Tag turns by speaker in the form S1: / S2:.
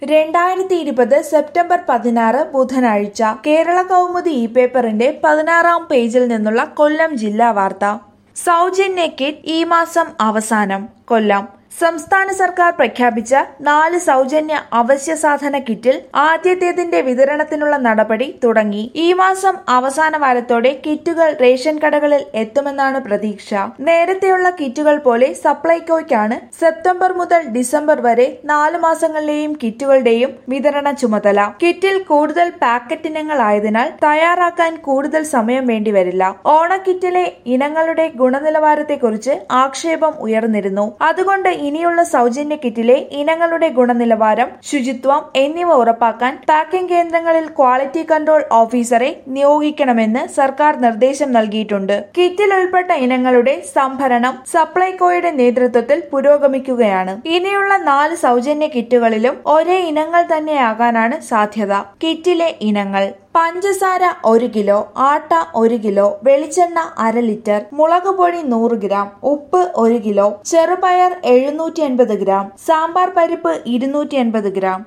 S1: രണ്ടായിരത്തി ഇരുപത് സെപ്റ്റംബർ പതിനാറ് ബുധനാഴ്ച കേരള കൗമുദി ഇ പേപ്പറിന്റെ പതിനാറാം പേജിൽ നിന്നുള്ള കൊല്ലം ജില്ലാ വാർത്ത സൗജന്യ കിറ്റ് ഈ മാസം അവസാനം കൊല്ലം സംസ്ഥാന സർക്കാർ പ്രഖ്യാപിച്ച നാല് സൗജന്യ അവശ്യ സാധന കിറ്റിൽ ആദ്യത്തേതിന്റെ വിതരണത്തിനുള്ള നടപടി തുടങ്ങി ഈ മാസം അവസാന വാരത്തോടെ കിറ്റുകൾ റേഷൻ കടകളിൽ എത്തുമെന്നാണ് പ്രതീക്ഷ നേരത്തെയുള്ള കിറ്റുകൾ പോലെ സപ്ലൈകോയ്ക്കാണ് സെപ്റ്റംബർ മുതൽ ഡിസംബർ വരെ നാല് മാസങ്ങളിലെയും കിറ്റുകളുടെയും വിതരണ ചുമതല കിറ്റിൽ കൂടുതൽ പാക്കറ്റ് ഇനങ്ങളായതിനാൽ തയ്യാറാക്കാൻ കൂടുതൽ സമയം വേണ്ടിവരില്ല ഓണക്കിറ്റിലെ ഇനങ്ങളുടെ ഗുണനിലവാരത്തെക്കുറിച്ച് ആക്ഷേപം ഉയർന്നിരുന്നു അതുകൊണ്ട് ഇനിയുള്ള സൗജന്യ കിറ്റിലെ ഇനങ്ങളുടെ ഗുണനിലവാരം ശുചിത്വം എന്നിവ ഉറപ്പാക്കാൻ പാക്കിംഗ് കേന്ദ്രങ്ങളിൽ ക്വാളിറ്റി കൺട്രോൾ ഓഫീസറെ നിയോഗിക്കണമെന്ന് സർക്കാർ നിർദ്ദേശം നൽകിയിട്ടുണ്ട് കിറ്റിൽ ഉൾപ്പെട്ട ഇനങ്ങളുടെ സംഭരണം സപ്ലൈകോയുടെ നേതൃത്വത്തിൽ പുരോഗമിക്കുകയാണ് ഇനിയുള്ള നാല് സൗജന്യ കിറ്റുകളിലും ഒരേ ഇനങ്ങൾ തന്നെയാകാനാണ് സാധ്യത കിറ്റിലെ ഇനങ്ങൾ പഞ്ചസാര ഒരു കിലോ ആട്ട ഒരു കിലോ വെളിച്ചെണ്ണ അര ലിറ്റർ മുളക് പൊടി നൂറ് ഗ്രാം ഉപ്പ് ഒരു കിലോ ചെറുപയർ എഴുന്നൂറ്റി എൺപത് ഗ്രാം സാമ്പാർ പരിപ്പ് ഇരുന്നൂറ്റി എൺപത് ഗ്രാം